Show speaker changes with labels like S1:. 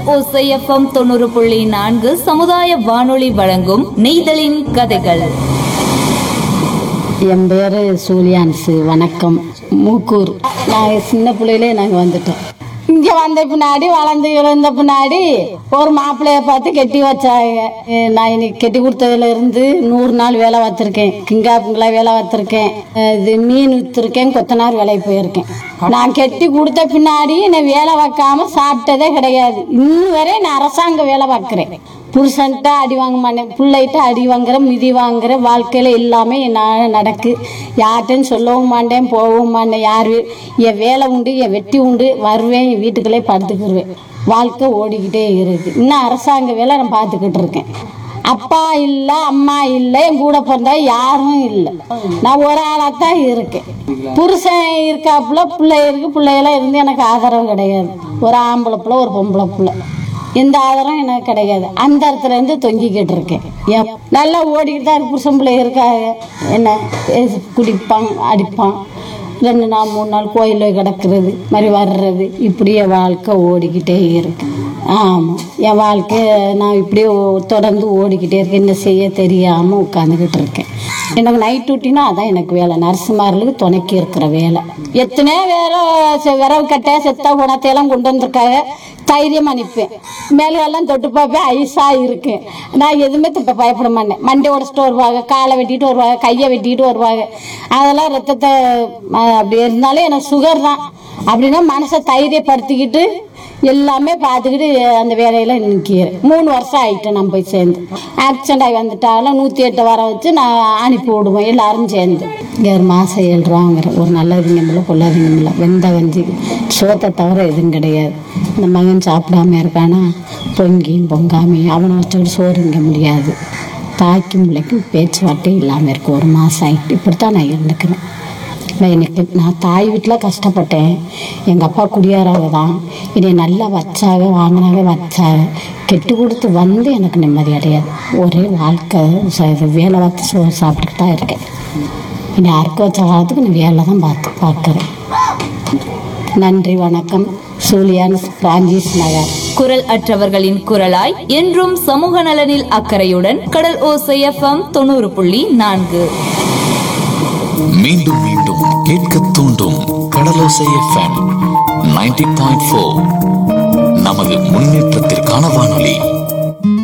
S1: ஓசைஎஃப்எம் தொண்ணூறு புள்ளி நான்கு சமுதாய வானொலி வழங்கும் நெய்தலின் கதைகள்
S2: என் பேர் சூலியான்ஸு வணக்கம் மூக்கூர் நாங்கள் சின்ன பிள்ளையிலே நாங்கள் வந்துட்டோம் இங்கே வந்த பின்னாடி வளர்ந்து இழந்த பின்னாடி ஒரு மாப்பிள்ளைய பார்த்து கெட்டி வச்சாங்க ஏ, நான் இன்னைக்கு கெட்டி கொடுத்ததுல இருந்து நூறு நாள் வேலை பார்த்துருக்கேன் கிங்கா பிங்களா வேலை பார்த்துருக்கேன் அஹ் இது மீன் விற்றுருக்கேன் கொத்தனார் வேலைக்கு போயிருக்கேன் நான் கெட்டி கொடுத்த பின்னாடி என்னை வேலை பார்க்காம சாப்பிட்டதே கிடையாது இன்னும் வரை நான் அரசாங்க வேலை பார்க்குறேன் புருஷன்ட்ட அடி வாங்க மாட்டேன் பிள்ளைகிட்ட அடி வாங்குறேன் மிதி வாங்குறேன் வாழ்க்கையில் எல்லாமே என்னால் நடக்கு யார்கிட்டையும் சொல்லவும் மாட்டேன் போகவும் மாட்டேன் யார் வீ- என் வேலை உண்டு என் வெட்டி உண்டு வருவேன் என் வீட்டுக்குள்ளே படுத்துக்கிடுவேன் வாழ்க்கை ஓடிக்கிட்டே இருக்கு இன்னும் அரசாங்க வேலை நான் பார்த்துக்கிட்டு இருக்கேன் அப்பா இல்லை அம்மா இல்லை என் கூட பிறந்தா யாரும் இல்லை நான் ஒரு ஆளாக தான் இருக்கேன் புருஷன் இருக்காப்புல பிள்ளை இருக்கு பிள்ளையெல்லாம் இருந்து எனக்கு ஆதரவு கிடையாது ஒரு ஆம்பளை பிள்ளை ஒரு பொம்பளை பிள்ளை எந்த ஆதாரம் எனக்கு கிடையாது அந்த இடத்துல இருந்து தொங்கிக்கிட்டு இருக்கேன் ஏன் நல்லா ஓடிக்கிட்டு தான் இருக்கு புருஷன் பிள்ளை இருக்காங்க என்ன ஏசு- குடிப்பான் அடிப்பான் ரெண்டு நாள் மூணு நாள் கோயிலில் கிடக்கிறது மாதிரி வர்றது இப்படியே வாழ்க்கை ஓடிக்கிட்டே இருக்கு ஆமாம் என் வாழ்க்கை நான் இப்படியே ஓ- தொடர்ந்து ஓடிக்கிட்டே இருக்கேன் என்ன செய்ய தெரியாமல் உட்காந்துக்கிட்டு இருக்கேன் எனக்கு நைட் டியூட்டினா அதான் எனக்கு வேலை நர்சுமார்களுக்கு துணைக்கி இருக்கிற வேலை எத்தனையோ வேற செ- விரவு கட்டை செத்த குணத்தையெல்லாம் கொண்டு வந்திருக்காங்க தைரியமாக நிற்பேன் மேலெல்லாம் தொட்டு பார்ப்பேன் ஐஸாக இருக்கு நான் எதுவுமே இப்போ பயப்பட மாட்டேன் மண்டை உடச்சிட்டு வருவாங்க காலை வெட்டிட்டு வருவாங்க கையை வெட்டிட்டு வருவாங்க அதெல்லாம் ரத்தத்தை அஹ், அப்படி இருந்தாலும் எனக்கு சுகர் தான் அப்படின்னா மனசை தைரியப்படுத்திக்கிட்டு எல்லாமே பார்த்துக்கிட்டு அந்த வேலையில நிற்கிறேன் மூணு வருஷம் ஆயிட்டேன் நான் போய் சேர்ந்து ஆக்சிடென்ட் ஆகி வந்துட்டாலும் நூற்றி எட்டு வர வச்சு நான் அனுப்பி விடுவேன் எல்லாரும் சேர்ந்து ஏழு மாதம் ஏழு ரூபாங்கிற ஒரு நல்லதுங்க இல்லை கொள்ளாதீங்க இல்லை வெந்த வஞ்சி சோத்தை தவிர எதுவும் கிடையாது இந்த மகன் சாப்பிடாம இருக்கானா பொங்கியும் பொங்காமையும் அவனை வச்சுக்கிட்டு சோறு இங்க முடியாது தாய்க்கும் பிள்ளைக்கும் பேச்சுவார்த்தை இல்லாமல் இருக்கு ஒரு மாதம் ஆகிட்டு இப்படித்தான் நான் இருந்துக்கிறேன் நான் எனக்கு நான் தாய் வீட்டில் கஷ்டப்பட்டேன் எங்கள் அப்பா குடியாராக தான் என்னை நல்லா வச்சாக வாங்கினாக வச்சாக கெட்டு கொடுத்து வந்து எனக்கு நிம்மதி அடையாது ஒரே வாழ்க்கை ச- இது வேலை பார்த்து சோ சாப்பிட்டுட்டு தான் இருக்கேன் இனி அறுக்க வச்ச காலத்துக்கு நான் வேலை தான் பார்த்து பார்க்குறேன் நன்றி வணக்கம் சூலியான் பிரான்சிஸ் நகர்
S1: குரல் அற்றவர்களின் குரலாய் என்றும் சமூக நலனில் அக்கறையுடன் கடல் ஓசைஎஃப்எம் தொண்ணூறு புள்ளி நான்கு
S3: மீண்டும் மீண்டும் கேட்க தூண்டும் கடலோசை எஃப்எம் நைன்டி பாயிண்ட் ஃபோர் நமது முன்னேற்றத்திற்கான வானொலி